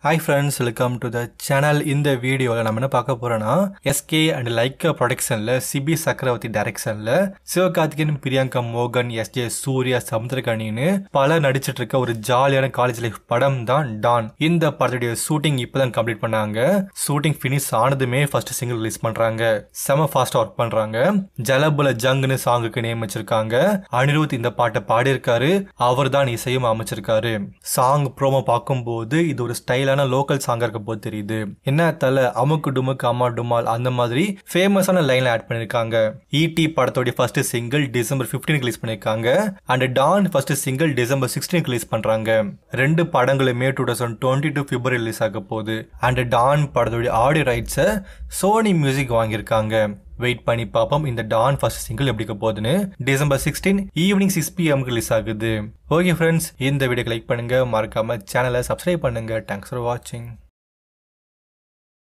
hi friends welcome to the channel இந்த வீடியோவில் நம்ம என்ன பார்க்க போறோம்னா எஸ்கே அண்ட் லைக்கா ப்ரொடக்ஷனில் சிபி சக்கரவர்த்தி டைரக்ஷனில் சிவகார்த்திகேயன் பிரியங்கா மோகன் எஸ்ஜே சூர்யா சமுத்திரகனின்னு பல நடிச்சிட்டு இருக்க ஒரு ஜாலியான காலேஜ் லைஃப் படம் தான் டான் இந்த படத்துடைய ஷூட்டிங் இப்பதான் கம்ப்ளீட் பண்ணாங்க ஷூட்டிங் ஃபினிஷ் ஆனதுமே ஃபர்ஸ்ட் சிங்கிள் ரிலீஸ் பண்றாங்க செம ஃபாஸ்டா ஒர்க் பண்றாங்க ஜலபுல ஜங்குன்னு சாங்குக்கு நேம் வச்சிருக்காங்க அனிருத் இந்த பாட்டை பாடியிருக்காரு அவர் தான் இசையும் அமைச்சிருக்காரு சாங் ப்ரோமோ பார்க்கும்போது இது ஒரு ஸ்டைலான லோக்கல் சாங்கா இருக்க போது தெரியுது என்ன தல அமுக்கு டுமுக்கு அம்மா டுமால் அந்த மாதிரி ஃபேமஸான லைன்ல ஆட் பண்ணிருக்காங்க ஈடி படத்தோட ஃபர்ஸ்ட் சிங்கிள் டிசம்பர் 15 ரிலீஸ் பண்ணிருக்காங்க and Don first single December 16 release பண்றாங்க ரெண்டு படங்களுமே two thousand twenty two February release ஆக போகுது அண்ட் டான் படத்தோட ஆடியோ ரைட்ஸை சோனி மியூசிக் வாங்கியிருக்காங்க வெயிட் பண்ணி பார்ப்போம் இந்த டான் ஃபர்ஸ்ட் சிங்கிள் எப்படி இருக்க போகுதுன்னு December sixteen evening six PM release ஆகுது ஓகே ஃப்ரெண்ட்ஸ் இந்த வீடியோக்கு லைக் பண்ணுங்க மறக்காம சேனலை சப்ஸ்கிரைப் பண்ணுங்க தேங்க்ஸ் ஃபார் வாட்சிங்